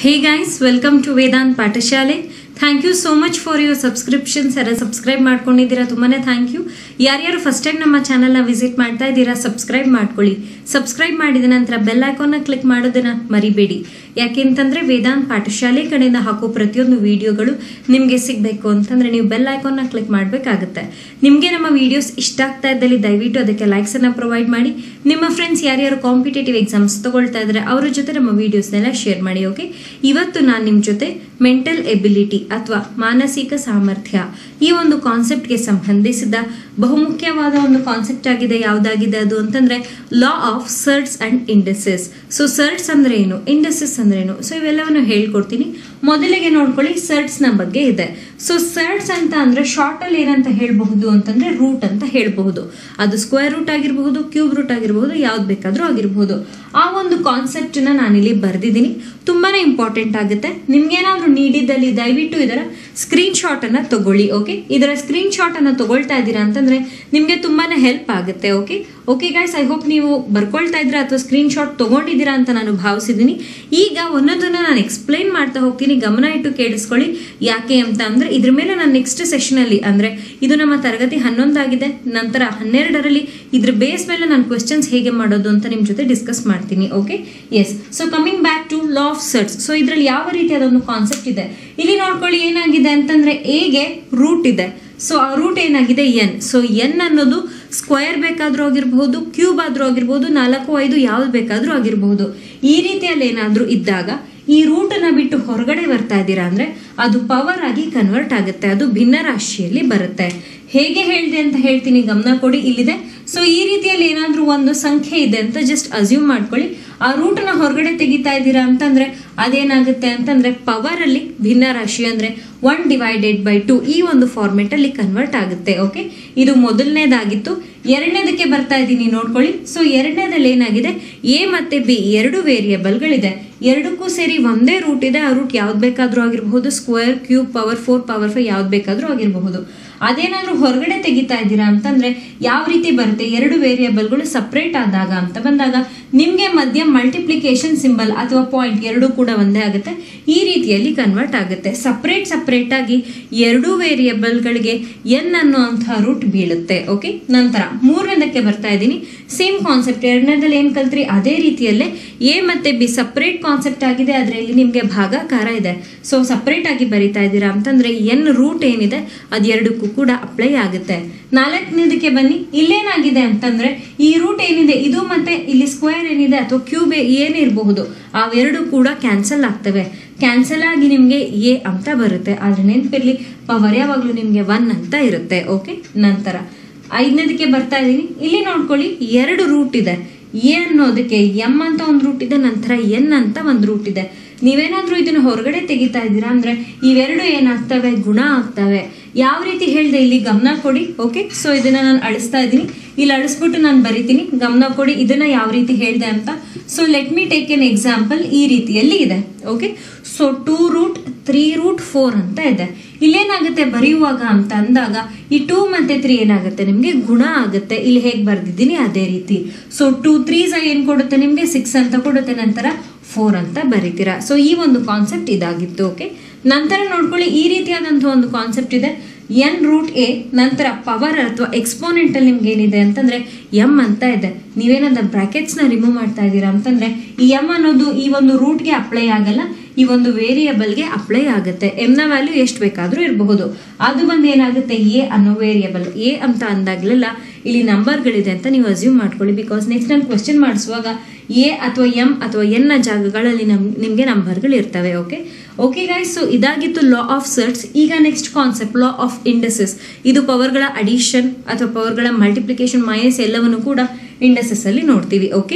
Hey guys, welcome to Vedant Pathashale thank you so much for your subscriptions ಯಾರು subscribe ಮಾಡ್ಕೊಂಡಿದ್ದೀರಾ ತುಂಬಾನೇ thank you ಯಾರ್ಯಾರು first time ನಮ್ಮ ಚಾನಲ್ನ ವಿಸಿಟ್ ಮಾಡ್ತಾ ಇದ್ದೀರಾ ಸಬ್ಸ್ಕ್ರೈಬ್ ಮಾಡ್ಕೊಳ್ಳಿ ಸಬ್ಸ್ಕ್ರೈಬ್ ಮಾಡಿದ ನಂತರ ಬೆಲ್ ಐಕಾನ್ನ ಕ್ಲಿಕ್ ಮಾಡೋದನ್ನ ಮರಿಬೇಡಿ ಯಾಕೆಂತಂದ್ರೆ ವೇದಾಂತ್ ಪಾಠಶಾಲೆ ಕಡೆಯಿಂದ ಹಾಕೋ ಪ್ರತಿಯೊಂದು ವಿಡಿಯೋಗಳು ನಿಮಗೆ ಸಿಗಬೇಕು ಅಂತಂದ್ರೆ ನೀವು ಬೆಲ್ ಐಕಾನ್ನ ಕ್ಲಿಕ್ ಮಾಡಬೇಕಾಗುತ್ತೆ ನಿಮಗೆ ನಮ್ಮ ವಿಡಿಯೋಸ್ ಇಷ್ಟ ಆಗ್ತಾ ಇದ್ದಲ್ಲಿ ದಯವಿಟ್ಟು ಅದಕ್ಕೆ ಲೈಕ್ಸ್ ಅನ್ನ ಪ್ರೊವೈಡ್ ಮಾಡಿ ನಿಮ್ಮ ಫ್ರೆಂಡ್ಸ್ ಯಾರ್ಯಾರು ಕಾಂಪಿಟೇಟಿವ್ ಎಕ್ಸಾಮ್ಸ್ ತಗೊಳ್ತಾ ಇದ್ದಾರೆ ಅವರ ಜೊತೆ ನಮ್ಮ ವಿಡಿಯೋಸ್ನೆಲ್ಲ ಶೇರ್ ಮಾಡಿ ಓಕೆ ಇವತ್ತು ನಾನು ನಿಮ್ಮ ಜೊತೆ ಮೆಂಟಲ್ ಎಬಿಲಿಟಿ ಅಥವಾ ಮಾನಸಿಕ ಸಾಮರ್ಥ್ಯ ಈ ಒಂದು ಕಾನ್ಸೆಪ್ಟ್ಗೆ ಸಂಬಂಧಿಸಿದ ಬಹುಮುಖ್ಯವಾದ ಒಂದು ಕಾನ್ಸೆಪ್ಟ್ ಆಗಿದೆ ಯಾವುದಾಗಿದೆ ಅದು ಅಂತಂದ್ರೆ law of surds and indices so surds ಅಂದ್ರೆ ಏನು ಇಂಡಸಸ್ ಅಂದ್ರೆ ಏನು ಸೊ ಇವೆಲ್ಲವನ್ನು ಹೇಳ್ಕೊಡ್ತೀನಿ ಮೊದಲಿಗೆ ನೋಡ್ಕೊಳ್ಳಿ ಸರ್ಟ್ಸ್ ನ ಬಗ್ಗೆ ಇದೆ ಸೊ ಸರ್ಟ್ಸ್ ಅಂತ ಅಂದ್ರೆ ಶಾರ್ಟ್ ಅಲ್ಲಿ ಏನಂತ ಹೇಳಬಹುದು ಅಂತಂದ್ರೆ ರೂಟ್ ಅಂತ ಹೇಳಬಹುದು ಅದು ಸ್ಕ್ವೇರ್ ರೂಟ್ ಆಗಿರಬಹುದು ಕ್ಯೂಬ್ ರೂಟ್ ಆಗಿರಬಹುದು ಯಾವ್ದು ಬೇಕಾದ್ರೂ ಆಗಿರಬಹುದು ಆ ಒಂದು ಕಾನ್ಸೆಪ್ಟ್ ನ ನಾನಿಲ್ಲಿ ಬರ್ದಿದ್ದೀನಿ ತುಂಬಾನೇ ಇಂಪಾರ್ಟೆಂಟ್ ಆಗುತ್ತೆ ನಿಮ್ಗೇನಾದ್ರೂ ನೀಡಿದ್ದಲ್ಲಿ ದಯವಿಟ್ಟು ಇದರ ಸ್ಕ್ರೀನ್ ಶಾಟ್ ಅನ್ನ ತಗೊಳ್ಳಿ ಓಕೆ ಇದರ ಸ್ಕ್ರೀನ್ ಶಾಟ್ ಅನ್ನ ತಗೊಳ್ತಾ ಇದ್ದೀರಾ ಅಂತಂದ್ರೆ ನಿಮ್ಗೆ ತುಂಬಾನೇ ಹೆಲ್ಪ್ ಆಗುತ್ತೆ okay okay guys I hope ನೀವು ಬರ್ಕೊಳ್ತಾ ಇದ್ದೀರಾ ಅಥವಾ ಸ್ಕ್ರೀನ್ ಶಾಟ್ ತಗೊಂಡಿದ್ದೀರಾ ಅಂತ ನಾನು ಭಾವಿಸಿದ್ದೀನಿ ಈಗ ಒಂದೊಂದನ್ನ ನಾನು ಎಕ್ಸ್ಪ್ಲೈನ್ ಮಾಡ್ತಾ ಹೋಗ್ತೀನಿ ಗಮನ ಇಟ್ಟು ಕೇಳಿಸ್ಕೊಳ್ಳಿ ಯಾಕೆ ಅಂತ ಅಂದ್ರೆ ಇದ್ರ ಮೇಲೆ ನಾನು ನೆಕ್ಸ್ಟ್ ಸೆಷನ್ ಅಲ್ಲಿ ಅಂದ್ರೆ ಇದು ನಮ್ಮ ತರಗತಿ ಹನ್ನೊಂದಾಗಿದೆ ನಂತರ ಹನ್ನೆರಡರಲ್ಲಿ ಇದ್ರ ಬೇಸ್ ಮೇಲೆ ನಾನು ಕ್ವೆಶನ್ಸ್ ಹೇಗೆ ಮಾಡೋದು ಅಂತ ನಿಮ್ ಜೊತೆ ಡಿಸ್ಕಸ್ ಮಾಡ್ತೀನಿ okay yes so coming back to law of surds so ಇದ್ರಲ್ಲಿ ಯಾವ ರೀತಿಯಾದ ಒಂದು ಕಾನ್ಸೆಪ್ಟ್ ಇದೆ ಇಲ್ಲಿ ನೋಡ್ಕೊಳ್ಳಿ ಏನಾಗಿದೆ ಅಂತಂದ್ರೆ ಎಗೆ ರೂಟ್ ಇದೆ ಸೊ ಆ ರೂಟ್ ಏನಾಗಿದೆ ಎನ್ ಸೊ ಎನ್ ಅನ್ನೋದು ಸ್ಕ್ವೇರ್ ಬೇಕಾದ್ರೂ ಆಗಿರಬಹುದು ಕ್ಯೂಬ್ ಆದ್ರೂ ಆಗಿರ್ಬೋದು ನಾಲ್ಕು ಐದು ಯಾವ್ದು ಬೇಕಾದ್ರೂ ಆಗಿರಬಹುದು ಈ ರೀತಿಯಲ್ಲಿ ಏನಾದ್ರೂ ಇದ್ದಾಗ ಈ ರೂಟ್ ಅನ್ನ ಬಿಟ್ಟು ಹೊರಗಡೆ ಬರ್ತಾ ಇದ್ದೀರಾ ಅಂದ್ರೆ ಅದು ಪವರ್ ಆಗಿ ಕನ್ವರ್ಟ್ ಆಗುತ್ತೆ ಅದು ಭಿನ್ನ ರಾಶಿಯಲ್ಲಿ ಬರುತ್ತೆ ಹೇಗೆ ಹೇಳಿದೆ ಅಂತ ಹೇಳ್ತೀನಿ ಗಮನ ಕೊಡಿ ಇಲ್ಲಿದೆ ಸೊ ಈ ರೀತಿಯಲ್ಲಿ ಏನಾದ್ರೂ ಒಂದು ಸಂಖ್ಯೆ ಇದೆ ಅಂತ ಜಸ್ಟ್ ಅಸ್ಯೂಮ್ ಮಾಡ್ಕೊಳ್ಳಿ ಆ ರೂಟ್ ನ ಹೊರಗಡೆ ತೆಗಿತಾ ಇದ್ದೀರಾ ಅಂತಂದ್ರೆ ಅದೇನಾಗುತ್ತೆ ಅಂತಂದ್ರೆ ಪವರ್ ಅಲ್ಲಿ ಭಿನ್ನ ರಾಶಿ ಅಂದ್ರೆ ಒನ್ ಡಿವೈಡೆಡ್ ಬೈ ಟು ಈ ಒಂದು ಫಾರ್ಮೆಟ್ ಅಲ್ಲಿ ಕನ್ವರ್ಟ್ ಆಗುತ್ತೆ ಓಕೆ ಇದು ಮೊದಲನೇದಾಗಿತ್ತು ಎರಡನೇದಕ್ಕೆ ಬರ್ತಾ ಇದ್ದೀನಿ ನೋಡ್ಕೊಳ್ಳಿ ಸೊ ಎರಡನೇದಲ್ಲಿ ಏನಾಗಿದೆ ಎ ಮತ್ತೆ ಬಿ ಎರಡು ವೇರಿಯೇಬಲ್ಗಳಿದೆ ಎರಡಕ್ಕೂ ಸೇರಿ ಒಂದೇ ರೂಟ್ ಇದೆ ಆ ರೂಟ್ ಯಾವ್ದು ಬೇಕಾದ್ರೂ ಆಗಿರಬಹುದು square cube power four power five ಯಾವ್ದು ಬೇಕಾದ್ರೂ ಆಗಿರಬಹುದು ಅದೇನಾದ್ರೂ ಹೊರಗಡೆ ತೆಗಿತಾ ಇದ್ದೀರಾ ಅಂತಂದ್ರೆ ಯಾವ ರೀತಿ ಬರುತ್ತೆ ಎರಡು ವೇರಿಯೇಬಲ್ಗಳು ಸಪ್ರೇಟ್ ಆದಾಗ ಅಂತ ಬಂದಾಗ ನಿಮ್ಗೆ ಮಧ್ಯ ಮಲ್ಟಿಪ್ಲಿಕೇಶನ್ ಸಿಂಬಲ್ ಅಥವಾ ಪಾಯಿಂಟ್ ಎರಡು ಕೂಡ ಒಂದೇ ಆಗುತ್ತೆ ಈ ರೀತಿಯಲ್ಲಿ ಕನ್ವರ್ಟ್ ಆಗುತ್ತೆ ಸಪ್ರೇಟ್ ಸಪ್ರೇಟ್ ಆಗಿ ಎರಡು ವೇರಿಯೇಬಲ್ಗಳಿಗೆ ಎನ್ ಅನ್ನುವಂತಹ ರೂಟ್ ಬೀಳುತ್ತೆ ಓಕೆ ನಂತರ ಮೂರನೇದಕ್ಕೆ ಬರ್ತಾ ಇದ್ದೀನಿ ಸೇಮ್ ಕಾನ್ಸೆಪ್ಟ್ ಎರಡನೇದಲ್ಲಿ ಏನ್ ಕಲ್ತ್ರಿ ಅದೇ ರೀತಿಯಲ್ಲೇ ಎ ಮತ್ತೆ ಬಿ ಸಪ್ರೇಟ್ ಕಾನ್ಸೆಪ್ಟ್ ಆಗಿದೆ ಅದರಲ್ಲಿ ನಿಮ್ಗೆ ಭಾಗಾಕಾರ ಇದೆ ಸೊ ಸಪ್ರೇಟ್ ಆಗಿ ಬರಿತಾ ಇದ್ದೀರಾ ಅಂತಂದ್ರೆ ಎನ್ ರೂಟ್ ಏನಿದೆ ಅದೆರಡಕ್ಕೂ ಕೂಡ ಅಪ್ಲೈ ಆಗುತ್ತೆ ನಾಲ್ಕನೇದಕ್ಕೆ ಬನ್ನಿ ಇಲ್ಲೇನಾಗಿದೆ ಅಂತಂದ್ರೆ ಈ ರೂಟ್ ಏನಿದೆ ಇದು ಮತ್ತೆ ಇಲ್ಲಿ ಸ್ಕ್ವೇರ್ ಏನಿದೆ ಅಥವಾ ಕ್ಯೂಬ್ ಏನಿರಬಹುದು ಅವೆರಡು ಕೂಡ ಕ್ಯಾನ್ಸಲ್ ಆಗ್ತವೆ ಕ್ಯಾನ್ಸಲ್ ಆಗಿ ನಿಮ್ಗೆ ಎ ಅಂತ ಬರುತ್ತೆ ಆದ್ರೆ ನೆನಪಿರ್ಲಿ ಪವರ್ ಯಾವಾಗ್ಲೂ ನಿಮ್ಗೆ ಒನ್ ಅಂತ ಇರುತ್ತೆ ಓಕೆ ನಂತರ ಐದನೇದಕ್ಕೆ ಬರ್ತಾ ಇದೀನಿ ಇಲ್ಲಿ ನೋಡ್ಕೊಳ್ಳಿ ಎರಡು ರೂಟ್ ಇದೆ ಎ ಅನ್ನೋದಕ್ಕೆ ಎಂ ಅಂತ ಒಂದು ರೂಟ್ ಇದೆ ನಂತರ ಎನ್ ಅಂತ ಒಂದು ರೂಟ್ ಇದೆ ನೀವೇನಾದ್ರೂ ಇದನ್ನ ಹೊರಗಡೆ ತೆಗಿತಾ ಇದ್ದೀರಾ ಅಂದ್ರೆ ಇವೆರಡು ಏನಾಗ್ತವೆ ಗುಣ ಆಗ್ತವೆ ಯಾವ ರೀತಿ ಹೇಳಿದೆ ಇಲ್ಲಿ ಗಮನ ಕೊಡಿ ಓಕೆ ಸೊ ಇದನ್ನ ನಾನು ಅಳಿಸ್ತಾ ಇದ್ದೀನಿ ಇಲ್ಲಿ ಅಳಿಸ್ಬಿಟ್ಟು ನಾನು ಬರಿತೀನಿ ಗಮನ ಕೊಡಿ ಇದನ್ನ ಯಾವ ರೀತಿ ಹೇಳಿದೆ ಅಂತ so let me take an example ಈ ರೀತಿಯಲ್ಲಿ ಇದೆ okay so two root three root four ಅಂತ ಇದೆ ಇಲ್ಲೇನಾಗುತ್ತೆ ಬರೆಯುವಾಗ ಅಂತ ಅಂದಾಗ ಈ ಟೂ ಮತ್ತೆ ತ್ರೀ ಏನಾಗುತ್ತೆ ನಿಮ್ಗೆ ಗುಣ ಆಗುತ್ತೆ ಇಲ್ಲಿ ಹೇಗೆ ಬರ್ದಿದ್ದೀನಿ ಅದೇ ರೀತಿ ಸೊ ಟೂ ತ್ರೀಸ್ ಏನ್ ಕೊಡುತ್ತೆ ನಿಮ್ಗೆ ಸಿಕ್ಸ್ ಅಂತ ಕೊಡುತ್ತೆ ನಂತರ ಫೋರ್ ಅಂತ ಬರೀತೀರಾ ಸೊ ಈ ಒಂದು ಕಾನ್ಸೆಪ್ಟ್ ಇದಾಗಿತ್ತು ಓಕೆ ನಂತರ ನೋಡ್ಕೊಳ್ಳಿ ಈ ರೀತಿಯಾದಂತಹ ಒಂದು ಕಾನ್ಸೆಪ್ಟ್ ಇದೆ ಎನ್ ರೂಟ್ ಎ ನಂತರ ಪವರ್ ಅಥವಾ ಎಕ್ಸ್ಪೋನೆಂಟ್ ಅಲ್ಲಿ ನಿಮ್ಗೆ ಏನಿದೆ ಅಂತಂದ್ರೆ ಎಂ ಅಂತ ಇದೆ ನೀವೇನಾದ ಬ್ರಾಕೆಟ್ಸ್ ನ ರಿಮೂವ್ ಮಾಡ್ತಾ ಇದ್ದೀರಾ ಅಂತಂದ್ರೆ ಈ ಎಂ ಅನ್ನೋದು ಈ ಒಂದು ರೂಟ್ಗೆ ಅಪ್ಲೈ ಆಗಲ್ಲ ಈ ಒಂದು ವೇರಿಯಬಲ್ಗೆ ಅಪ್ಲೈ ಆಗುತ್ತೆ ಎಂ ನ ವ್ಯಾಲ್ಯೂ ಎಷ್ಟು ಬೇಕಾದ್ರೂ ಇರಬಹುದು ಅದು ಬಂದು ಏನಾಗುತ್ತೆ ಎ ಅನ್ನೋ ವೇರಿಯಬಲ್ ಎ ಅಂತ ಅಂದಾಗ್ಲೆಲ್ಲ ಇಲ್ಲಿ ನಂಬರ್ಗಳಿದೆ ಅಂತ ನೀವು ಅಸ್ಯೂಮ್ ಮಾಡ್ಕೊಳ್ಳಿ ಬಿಕಾಸ್ ನೆಕ್ಸ್ಟ್ ನಾನು ಕ್ವೆಶನ್ ಮಾಡಿಸುವಾಗ ಎ ಅಥವಾ ಎಂ ಅಥವಾ ಎನ್ ನ ಜಾಗಗಳಲ್ಲಿ ನಮ್ ನಿಮಗೆ ನಂಬರ್ಗಳು ಇರ್ತವೆ ಓಕೆ ಓಕೆ ಗೈಸ್ ಸೊ ಇದಾಗಿತ್ತು ಲಾ ಆಫ್ ಸರ್ಟ್ಸ್ ಈಗ next concept law of indices ಇದು ಪವರ್ಗಳ ಅಡಿಷನ್ ಅಥವಾ ಪವರ್ಗಳ ಮಲ್ಟಿಪ್ಲಿಕೇಶನ್ ಮೈನಸ್ ಎಲ್ಲವನ್ನು ಕೂಡ ಇಂಡಸಸ್ ಅಲ್ಲಿ ನೋಡ್ತೀವಿ ಓಕೆ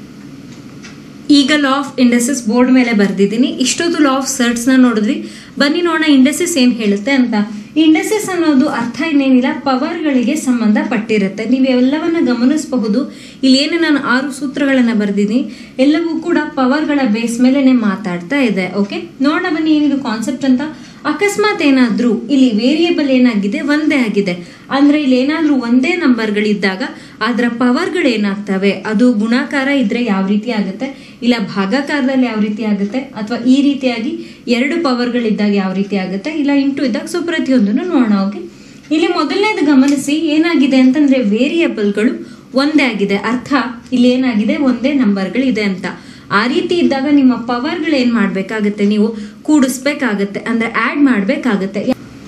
ಈಗ ಲಾ ಆಫ್ ಇಂಡಸಸ್ ಬೋರ್ಡ್ ಮೇಲೆ ಬರ್ದಿದ್ದೀನಿ ಇಷ್ಟೊತ್ತು ಲಾ ಆಫ್ ಸರ್ಟ್ಸ್ ನ ನೋಡಿದ್ವಿ ಬನ್ನಿ ನೋಡೋಣ ಇಂಡಸಸ್ ಏನ್ ಹೇಳುತ್ತೆ ಅಂತ ಇಂಡಸಸ್ ಅನ್ನೋದು ಅರ್ಥ ಇನ್ನೇನಿಲ್ಲ ಪವರ್ಗಳಿಗೆ ಸಂಬಂಧಪಟ್ಟಿರುತ್ತೆ ನೀವು ಎಲ್ಲವನ್ನ ಗಮನಿಸಬಹುದು ಇಲ್ಲಿ ಏನು ನಾನು ಆರು ಸೂತ್ರಗಳನ್ನ ಬರ್ದಿದ್ದೀನಿ ಎಲ್ಲವೂ ಕೂಡ ಪವರ್ಗಳ ಬೇಸ್ ಮೇಲೆನೆ ಮಾತಾಡ್ತಾ ಇದೆ ಓಕೆ ನೋಡೋಣ ಬನ್ನಿ ಏನಿದು ಕಾನ್ಸೆಪ್ಟ್ ಅಂತ ಅಕಸ್ಮಾತ್ ಏನಾದ್ರೂ ಇಲ್ಲಿ ವೇರಿಯೇಬಲ್ ಏನಾಗಿದೆ ಒಂದೇ ಆಗಿದೆ ಅಂದ್ರೆ ಇಲ್ಲಿ ಏನಾದ್ರೂ ಒಂದೇ ನಂಬರ್ಗಳಿದ್ದಾಗ ಅದರ ಪವರ್ಗಳು ಏನಾಗ್ತವೆ ಅದು ಗುಣಾಕಾರ ಇದ್ರೆ ಯಾವ ರೀತಿ ಆಗುತ್ತೆ ಇಲ್ಲ ಭಾಗಾಕಾರದಲ್ಲಿ ಯಾವ ರೀತಿ ಆಗುತ್ತೆ ಅಥವಾ ಈ ರೀತಿಯಾಗಿ ಎರಡು ಪವರ್ಗಳಿದ್ದಾಗ ಯಾವ ರೀತಿ ಆಗುತ್ತೆ ಇಲ್ಲ ಇಂಟು ಇದ್ದಾಗ ಸೊ ಪ್ರತಿಯೊಂದನ್ನು ನೋಡೋಣ ಓಕೆ ಇಲ್ಲಿ ಮೊದಲನೇದು ಗಮನಿಸಿ ಏನಾಗಿದೆ ಅಂತಂದ್ರೆ ವೇರಿಯೇಬಲ್ಗಳು ಒಂದೇ ಆಗಿದೆ ಅರ್ಥ ಇಲ್ಲಿ ಏನಾಗಿದೆ ಒಂದೇ ನಂಬರ್ಗಳಿದೆ ಅಂತ ಆ ರೀತಿ ಇದ್ದಾಗ ನಿಮ್ಮ ಪವರ್ಗಳು ಏನ್ ಮಾಡ್ಬೇಕಾಗತ್ತೆ ನೀವು ಕೂಡಿಸ್ಬೇಕಾಗತ್ತೆ ಅಂದ್ರೆ ಆಡ್ ಮಾಡ್ಬೇಕಾಗತ್ತೆ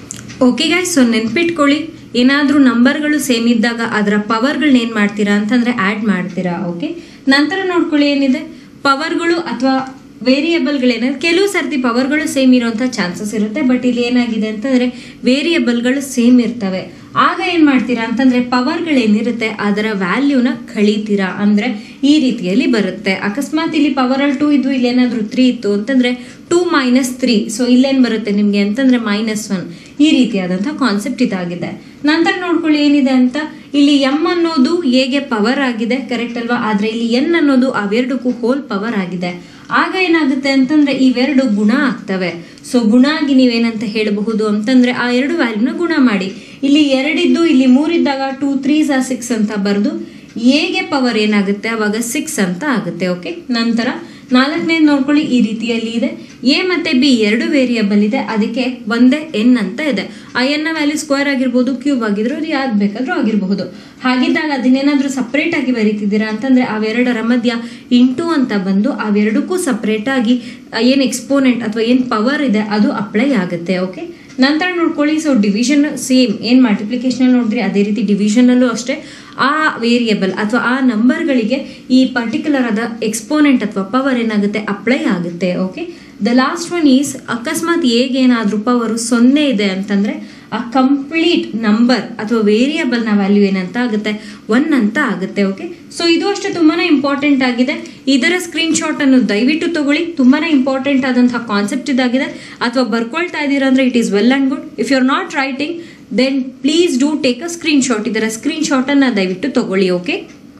ಓಕೆ ಗಾಯ್ಸ್ ಸೊ ನೆನ್ಪಿಟ್ಕೊಳ್ಳಿ ಏನಾದ್ರೂ ನಂಬರ್ಗಳು ಸೇಮ್ ಇದ್ದಾಗ ಅದರ ಪವರ್ಗಳನ್ನ ಏನ್ ಮಾಡ್ತೀರಾ ಅಂತಂದ್ರೆ ಆಡ್ ಮಾಡ್ತೀರಾ ಓಕೆ ನಂತರ ನೋಡ್ಕೊಳ್ಳಿ ಏನಿದೆ ಪವರ್ಗಳು ಅಥವಾ ವೇರಿಯೇಬಲ್ಗಳೇನಾದ್ರೆ ಕೆಲವು ಸರ್ತಿ ಪವರ್ಗಳು ಸೇಮ್ ಇರುವಂತ ಚಾನ್ಸಸ್ ಇರುತ್ತೆ ಬಟ್ ಇಲ್ಲಿ ಏನಾಗಿದೆ ಅಂತಂದ್ರೆ ವೇರಿಯೇಬಲ್ಗಳು ಸೇಮ್ ಇರ್ತವೆ ಆಗ ಏನ್ ಮಾಡ್ತೀರಾ ಅಂತಂದ್ರೆ ಪವರ್ಗಳೇನಿರುತ್ತೆ ಅದರ ವ್ಯಾಲ್ಯೂನ ಕಳೀತೀರಾ ಅಂದ್ರೆ ಈ ರೀತಿಯಲ್ಲಿ ಬರುತ್ತೆ ಅಕಸ್ಮಾತ್ ಇಲ್ಲಿ ಪವರ್ ಅಲ್ಲಿ ಟೂ ಇದ್ವು ಇಲ್ಲಿ ಏನಾದ್ರೂ ತ್ರೀ ಇತ್ತು ಅಂತಂದ್ರೆ ಟೂ ಮೈನಸ್ ತ್ರೀ ಸೊ ಇಲ್ಲೇನ್ ಬರುತ್ತೆ ನಿಮ್ಗೆ ಅಂತಂದ್ರೆ ಮೈನಸ್ ಒನ್ ಈ ರೀತಿಯಾದಂತಹ ಕಾನ್ಸೆಪ್ಟ್ ಇದಾಗಿದೆ ನಂತರ ನೋಡ್ಕೊಳ್ಳಿ ಏನಿದೆ ಅಂತ ಇಲ್ಲಿ ಎಂ ಅನ್ನೋದು ಹೇಗೆ ಪವರ್ ಆಗಿದೆ ಕರೆಕ್ಟ್ ಅಲ್ವಾ ಆದ್ರೆ ಇಲ್ಲಿ ಎನ್ ಅನ್ನೋದು ಅವೆರಡಕ್ಕೂ ಹೋಲ್ ಪವರ್ ಆಗಿದೆ ಆಗ ಏನಾಗುತ್ತೆ ಅಂತಂದ್ರೆ ಇವೆರಡು ಗುಣ ಆಗ್ತವೆ ಸೊ ಗುಣ ಆಗಿ ನೀವೇನಂತ ಹೇಳಬಹುದು ಅಂತಂದ್ರೆ ಆ ಎರಡು ವ್ಯಾಲ್ಯೂನ ಗುಣ ಮಾಡಿ ಇಲ್ಲಿ ಎರಡಿದ್ದು ಇಲ್ಲಿ ಮೂರಿದ್ದಾಗ ಟೂ ತ್ರೀ ಸಾ ಸಿಕ್ಸ್ ಅಂತ ಬರೆದು ಎಗೆ ಪವರ್ ಏನಾಗುತ್ತೆ ಅವಾಗ ಸಿಕ್ಸ್ ಅಂತ ಆಗುತ್ತೆ ಓಕೆ ನಂತರ ನಾಲ್ಕನೇದು ನೋಡ್ಕೊಳ್ಳಿ ಈ ರೀತಿಯಲ್ಲಿ ಇದೆ ಎ ಮತ್ತೆ ಬಿ ಎರಡು ವೇರಿಯಬಲ್ ಇದೆ ಅದಕ್ಕೆ ಒಂದೇ ಎನ್ ಅಂತ ಇದೆ ಆ ಎನ್ ನ ವ್ಯಾಲ್ಯೂ ಸ್ಕ್ವೇರ್ ಆಗಿರ್ಬೋದು ಕ್ಯೂಬ್ ಆಗಿದ್ರು ಅದು ಯಾವ್ದು ಬೇಕಾದ್ರೂ ಆಗಿರಬಹುದು ಹಾಗಿದ್ದಾಗ ಅದನ್ನೇನಾದ್ರೂ ಸಪ್ರೇಟ್ ಆಗಿ ಬರೀತಿದ್ದೀರಾ ಅಂತಂದ್ರೆ ಅವೆರಡರ ಮಧ್ಯ ಇಂಟು ಅಂತ ಬಂದು ಅವೆರಡಕ್ಕೂ ಸಪ್ರೇಟ್ ಆಗಿ ಏನ್ ಎಕ್ಸ್ಪೋನೆಂಟ್ ಅಥವಾ ಏನ್ ಪವರ್ ಇದೆ ಅದು ಅಪ್ಲೈ ಆಗುತ್ತೆ ಓಕೆ ನಂತರ ನೋಡ್ಕೊಳ್ಳಿ ಸೊ ಡಿವಿಷನ್ ಸೇಮ್ ಏನ್ ಮಲ್ಟಿಪ್ಲಿಕೇಶನ್ ನೋಡಿದ್ರಿ ಅದೇ ರೀತಿ ಡಿವಿಷನ್ ಅಲ್ಲೂ ಅಷ್ಟೇ ಆ ವೇರಿಯಬಲ್ ಅಥವಾ ಆ ನಂಬರ್ಗಳಿಗೆ ಈ ಪರ್ಟಿಕ್ಯುಲರ್ ಆದ ಎಕ್ಸ್ಪೋನೆಂಟ್ ಅಥವಾ ಪವರ್ ಏನಾಗುತ್ತೆ ಅಪ್ಲೈ ಆಗುತ್ತೆ okay the last one is ಅಕಸ್ಮಾತ್ ಹೇಗೆ ಏನಾದ್ರೂ ಪವರು ಸೊನ್ನೆ ಇದೆ ಅಂತಂದ್ರೆ ಆ ಕಂಪ್ಲೀಟ್ ನಂಬರ್ ಅಥವಾ ವೇರಿಯಬಲ್ ನ ವ್ಯಾಲ್ಯೂ ಏನಂತ ಆಗುತ್ತೆ ಒನ್ ಅಂತ ಆಗುತ್ತೆ ಓಕೆ ಸೊ ಇದು ಅಷ್ಟೇ ತುಂಬಾನೇ ಇಂಪಾರ್ಟೆಂಟ್ ಆಗಿದೆ ಇದರ ಸ್ಕ್ರೀನ್ ಶಾಟ್ ಅನ್ನು ದಯವಿಟ್ಟು ತಗೊಳ್ಳಿ ತುಂಬಾನೇ ಇಂಪಾರ್ಟೆಂಟ್ ಆದಂತಹ ಕಾನ್ಸೆಪ್ಟ್ ಇದಾಗಿದೆ ಅಥವಾ ಬರ್ಕೊಳ್ತಾ ಇದ್ದೀರಾ ಅಂದ್ರೆ it is well and good if you are not writing then please do take a screenshot ಇದರ ಸ್ಕ್ರೀನ್ ಶಾಟ್ ಅನ್ನ ದಯವಿಟ್ಟು ತಗೊಳ್ಳಿ okay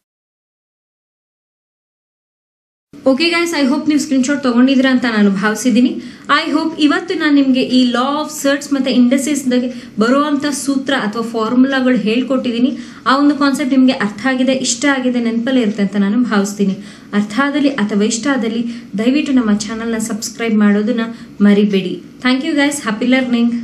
okay guys I hope ನೀವು ಸ್ಕ್ರೀನ್ ಶಾಟ್ ತಗೊಂಡಿದ್ದೀರಾ ಅಂತ ನಾನು ಭಾವಿಸಿದ್ದೀನಿ ಐ ಹೋಪ್ ಇವತ್ತು ನಾನು ನಿಮಗೆ ಈ ಲಾ ಆಫ್ ಸರ್ಟ್ಸ್ ಮತ್ತೆ ಇಂಡಸ್ಟ್ರೀಸ್ ಬರುವಂತ ಸೂತ್ರ ಅಥವಾ ಫಾರ್ಮುಲಾಗಳು ಹೇಳ್ಕೊಟ್ಟಿದ್ದೀನಿ ಆ ಒಂದು ಕಾನ್ಸೆಪ್ಟ್ ನಿಮಗೆ ಅರ್ಥ ಆಗಿದೆ ಇಷ್ಟ ಆಗಿದೆ ನೆನಪಲ್ಲೇ ಇರುತ್ತೆ ಅಂತ ನಾನು ಭಾವಿಸ್ತೀನಿ ಅರ್ಥ ಆದಲ್ಲಿ ಅಥವಾ ಇಷ್ಟ ಆದಲ್ಲಿ ದಯವಿಟ್ಟು ನಮ್ಮ ಚಾನಲ್ನ ಸಬ್ಸ್ಕ್ರೈಬ್ ಮಾಡೋದನ್ನ ಮರಿಬೇಡಿ thank you guys happy learning